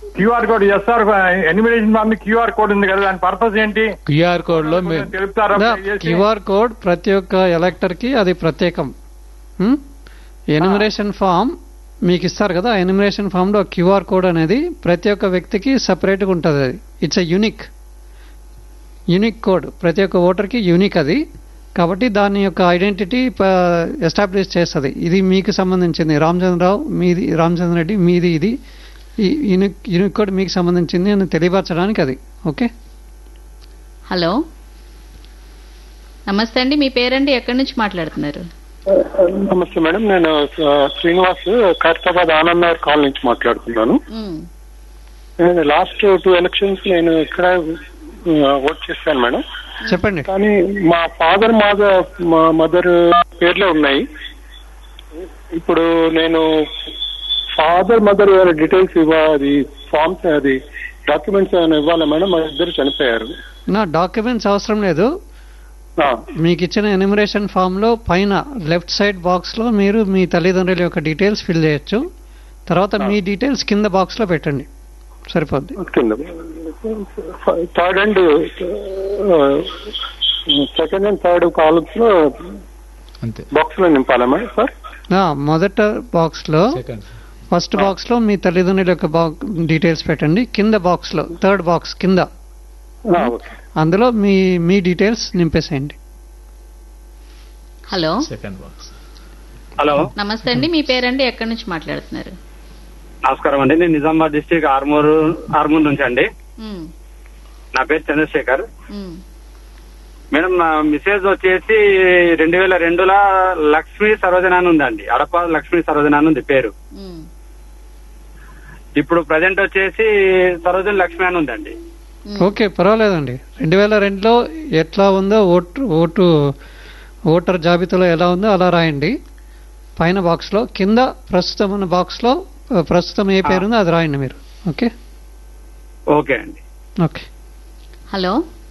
QR code SR enumeration form QR code ఉంది కదా దాని పర్పస్ ఏంటి క్యూఆర్ కోడ్ లో కొంచెం తెలుపుతారా క్యూఆర్ కోడ్ ప్రతి ఒక్క ఎలక్టర్ కి అది ప్రత్యేకం ఎనిమిరేషన్ ఫామ్ మీకు ఇస్తారు కదా ఎనిమిరేషన్ ఫామ్ లో క్యూఆర్ కోడ్ అనేది ప్రతి ఒక్క వ్యక్తికి separate గా ఉంటుంది అది it's a unique unique code ప్రతి ఒక్క ఓటర్కి యూనిక్ అది కాబట్టి దాని యొక్క ఐడెంటిటీ ఎస్టాబ్లిష్ చేస్తుంది ఇది మీకు సంబంధించింది రామచంద్రరావు మీది రామచంద్ర రెడ్డి మీది ఇది ఈ యూనిక్ యూనిక్ కోడ్ మీకు సంబంధించింది అని తెలియపరచడానికి అది ఓకే హలో నమస్తే అండి మీ పేరండి ఎక్కడి నుంచి మాట్లాడుతున్నారు నమస్తే మేడం నేను ఆ, శ్రీనివాస్ ఖైరతాబాద్ ఆనంద్ నగర్ కాల్ నుంచి మాట్లాడుతున్నాను మ్, నేను లాస్ట్ టూ ఎలక్షన్స్ నేను ఇక్కడ ఓట్ చేశాను మేడం చెప్పండి కానీ మా ఫాదర్ మాదర్ మా మదర్ పేర్లే ఉన్నాయి ఇప్పుడు నేను ఫాదర్ మదర్ డీటెయిల్స్ ఇవ్వాలి ఫామ్స్ అది డాక్యుమెంట్స్ ఏమైనా ఇవ్వాలా మేడం మా ఇద్దరు చనిపోయారు నా డాక్యుమెంట్స్ అవసరం లేదు ఆ, మీకు ఇచ్చిన ఎనిమిరేషన్ ఫామ్ లో పైన లెఫ్ట్ సైడ్ బాక్స్ లో మీరు మీ తల్లిదండ్రుల యొక్క డీటెయిల్స్ ఫిల్ చేయొచ్చు తర్వాత మీ డీటెయిల్స్ కింద బాక్స్ లో పెట్టండి సరిపోద్ది కింద third and second and third columns లో అంతే బాక్స్ లో నింపాలా మేడం సార్ ఆ, మొదట బాక్స్ లో సెకండ్ ఫస్ట్ బాక్స్ లో మీ తల్లిదండ్రుల యొక్క డీటెయిల్స్ పెట్టండి కింద బాక్స్ లో థర్డ్ బాక్స్ కింద ఆ, ఓకే అందులో మీ మీ డీటెయిల్స్ నింపేసేయండి హలో సెకండ్ బాక్స్ హలో నమస్తే అండి మీ పేరండి ఎక్కడి నుంచి మాట్లాడుతున్నారు నమస్కారం అండి నేను నిజామాబాద్ డిస్టిక్ ఆర్మూర్ ఆర్మూర్ నుంచి అండి మ్, నా పేరు చంద్రశేఖర్ మ్, మేడం నా మిసేజ్ వచ్చేసి రెండు వేల రెండులో లక్ష్మీ సరోజన అని ఉందండి అడప లక్ష్మీ సరోజన అని ఉంది పేరు మ్, ఇప్పుడు ప్రజెంట్ వచ్చేసి సరోజన లక్ష్మి అని ఉందండి మ్. ఓకే పర్వాలేదండి రెండు వేల రెండులో ఎట్లా ఉందో ఓటు ఓటు ఓటర్ జాబితాలో ఎలా ఉందో అలా రాయండి పైన బాక్స్లో కింద ప్రస్తుతం ఉన్న బాక్స్లో ఆ, ప్రస్తుతం ఏ పేరు ఉందో అది రాయండి మీరు ఓకే ఓకే అండి ఓకే హలో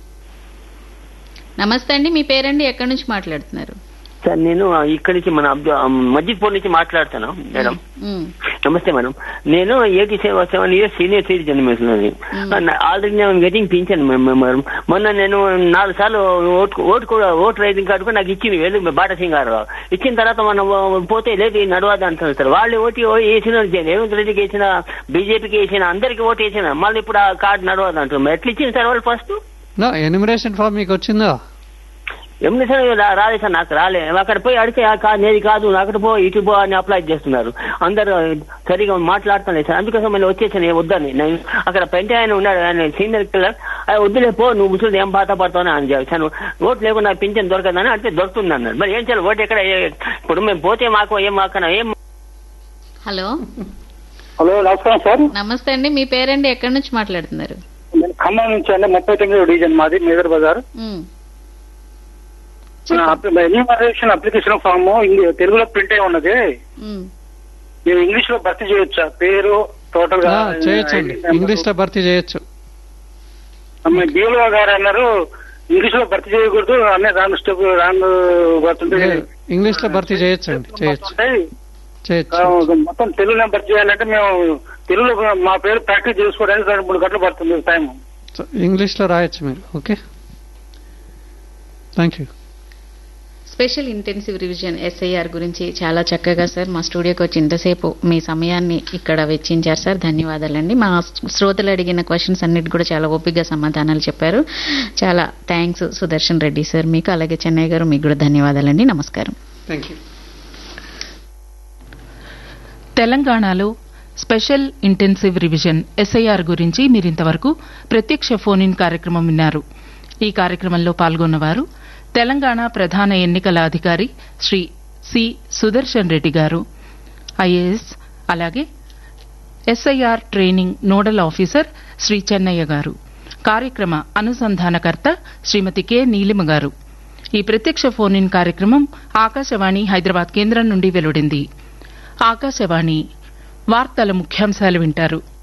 నమస్తే అండి మీ పేరండి ఎక్కడి నుంచి మాట్లాడుతున్నారు సార్ నేను ఆ, ఇక్కడి నుంచి మన అబ్దు మజిద్పూర్ నుంచి మాట్లాడుతాను మేడం మ్, నమస్తే మేడం నేను eighty seven seven years senior citizen madam already నేను గెటింగ్ పింఛన్ మేడం మొన్న నేను నాలుగు సార్లు ఓటు ఓటు కూడా ఓటు రైటింగ్ కార్డు కూడా నాకు ఇచ్చింది వెళ్ళి బాటా సింగ్ గారు ఇచ్చిన తర్వాత మనం పోతే లేదు ఇది నడవదు అంటారు సార్ వాళ్ళు ఓటు వేసిన రేవంత్ రెడ్డికి వేసిన బీజేపీకి వేసిన అందరికి ఓటు వేసిన మళ్ళీ ఇప్పుడు ఆ కార్డు నడవదు అంటారు ఎట్లా ఇచ్చింది సార్ వాళ్ళు ఫస్ట్ నా ఎనిమిరేషన్ ఫామ్ మీకు వచ్చిందా ఎమ్మెల్యే సార్ రా- రాలేదు సార్ నాకు రాలే అక్కడ పోయి అడిగితే "ఆ కా- నేది కాదు అక్కడ పో ఇటు పో అని అప్లై చేస్తున్నారు అందరు సరిగా మాట్లాడతాను సార్ అందుకోసం మళ్ళీ వచ్చేసాను "ఏ వద్దని నేను అక్కడ పెంట ఆయన ఉన్నాడు ఆయన సీనియర్ కిల్లర్ "ఆ, వద్దులే పో నువ్వు ముసలి ఏం బాధ పడతావు అని చెప్పాను ఓటు లేకుండా పింఛన్ దొరకదని అంటే దొరుకుతుంది అన్నాడు మరి ఏం చేయాలి ఓటు ఎక్కడ ఏ- ఇప్పుడు మేము పోతే మాకు ఏం మాకన్నా ఏం హలో హలో నమస్కారం సార్ నమస్తే అండి మీ పేరండి ఎక్కడి నుంచి మాట్లాడుతున్నారు నేను ఖమ్మం నుంచి అండి ముప్పై తొమ్మిది డివిజన్ మాది మేదర్ బజార్ మ్, ఎన్యూమరేషన్ అప్లికేషన్ ఫామ్ తెలుగులో ప్రింట్ అయి ఉన్నది మ్, మేము ఇంగ్లీష్ లో భర్తీ చేయొచ్చా పేరు టోటల్ గా ఆ, చేయొచ్చండి ఇంగ్లీష్లో భర్తీ చేయొచ్చు బిఎల్ఓ గారు అన్నారు ఇంగ్లీష్ లో భర్తీ చేయకూడదు అన్నీ రాంగ్ స్టెప్ రాంగ్ పడుతుంటే ఇంగ్లీష్లో భర్తీ చేయొచ్చండి చేయొచ్చు చేయొచ్చు ఆ, మొత్తం తెలుగులో భర్తీ చేయాలంటే మేము తెలుగులో మా పేరు ప్రాక్టీస్ చేసుకోవడానికి రెండు మూడు గంటలు పడుతుంది టైం సో ఇంగ్లీష్లో రాయొచ్చు మీరు okay thank you special intensive revision SIR గురించి చాలా చక్కగా సార్ మా స్టూడియోకి వచ్చి ఇంతసేపు మీ సమయాన్ని ఇక్కడ వెచ్చించారు సార్ ధన్యవాదాలండి మా శ్రోతలు అడిగిన క్వశ్చన్స్ అన్నిటి కూడా చాలా ఓపికగా సమాధానాలు చెప్పారు చాలా థ్యాంక్స్ సుదర్శన్ రెడ్డి సార్ మీకు అలాగే చెన్నై గారు మీకు కూడా ధన్యవాదాలండి నమస్కారం థ్యాంక్ యూ తెలంగాణలో స్పెషల్ ఇంటెన్సివ్ రివిజన్ ఎస్ఐఆర్ గురించి మీరింతవరకు ప్రత్యక్ష ఫోన్ ఇన్ కార్యక్రమం విన్నారు ఈ కార్యక్రమంలో పాల్గొన్నవారు తెలంగాణ ప్రధాన ఎన్నికల అధికారి శ్రీ సి సుదర్శన్ రెడ్డి గారు ఐఏఎస్ అలాగే SIR training nodal officer Shri Chennaiah గారు కార్యక్రమ అనుసంధానకర్త శ్రీమతి కె నీలిమ గారు ఈ ప్రత్యక్ష ఫోన్ ఇన్ కార్యక్రమం ఆకాశవాణి హైదరాబాద్ కేంద్రం నుండి వెలువడింది ఆకాశవాణి వార్తల ముఖ్యాంశాలు వింటారు